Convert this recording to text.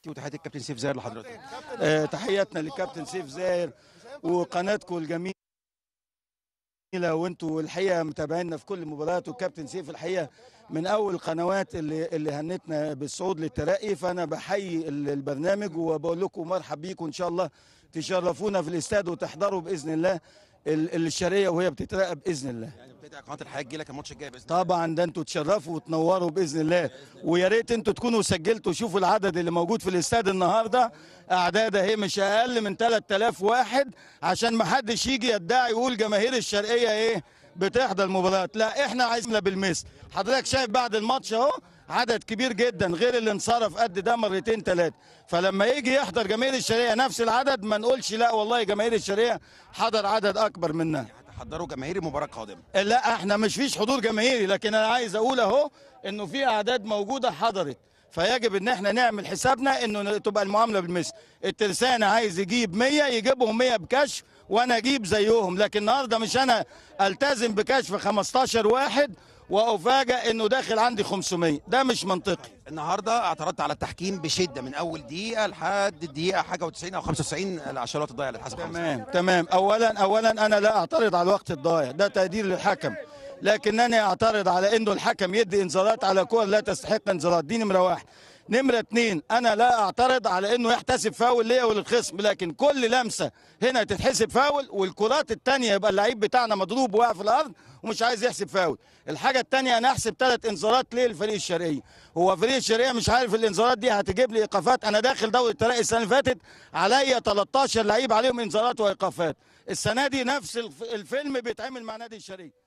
تحياتي وتحياتي الكابتن سيف زاهر لحضرتك آه، تحياتنا للكابتن سيف زاهر وقناتكم الجميله وانتوا الحقيقه متابعينا في كل المباريات والكابتن سيف الحقيقه من اول القنوات اللي اللي هنتنا بالصعود للترقي فانا بحيي ال- البرنامج وبقول لكم مرحب بيكم ان شاء الله تشرفونا في الاستاد وتحضروا باذن الله ال- الشرقيه وهي بتترقى باذن الله يعني بتدعي قناه الحياه تجيلك الماتش الجاي باذن الله طبعا ده انتوا تشرفوا وتنوروا باذن الله ويا ريت انتوا تكونوا سجلتوا شوفوا العدد اللي موجود في الاستاد النهارده اعداد اهي مش اقل من 3000 واحد عشان ما حدش يجي يدعي يقول جماهير الشرقيه ايه بتحضر المباريات لا احنا عايزين بالمثل حضرتك شايف بعد الماتش اهو عدد كبير جدا غير اللي انصرف قد ده مرتين ثلاثه فلما يجي يحضر جماهير الشرقيه نفس العدد ما نقولش لا والله جماهير الشرقيه حضر عدد اكبر منها هتحضروا جماهير المباراه القادمه لا احنا مش فيش حضور جماهيري لكن انا عايز اقول اهو انه في اعداد موجوده حضرت فيجب ان احنا نعمل حسابنا انه تبقى المعامله بالمثل الترسانة عايز يجيب 100 يجيبهم 100 بكشف وانا اجيب زيهم لكن النهارده مش انا التزم بكشف 15 واحد وافاجئ انه داخل عندي 500 ده مش منطقي النهارده اعترضت على التحكيم بشده من اول دقيقه لحد الدقيقه حاجه و90 او 95 العشرات الضايعه اللي اتحسب خمسة. تمام تمام اولا اولا انا لا اعترض على الوقت الضايع ده تقدير للحكم لكنني اعترض على انه الحكم يدي انذارات على كور لا تستحق انذارات دي نمره واحد نمرة اتنين أنا لا أعترض على إنه يحتسب فاول ليا وللخصم لكن كل لمسة هنا تتحسب فاول والكرات التانية يبقى اللعيب بتاعنا مضروب واقع في الأرض ومش عايز يحسب فاول الحاجة التانية أنا أحسب ثلاث إنذارات ليه لفريق الشرقية هو فريق الشرقية مش عارف الإنذارات دي هتجيب لي إيقافات أنا داخل دوري الترقي السنة اللي فاتت عليا 13 لعيب عليهم إنذارات وإيقافات السنة دي نفس الف- الفيلم بيتعمل مع نادي الشرقية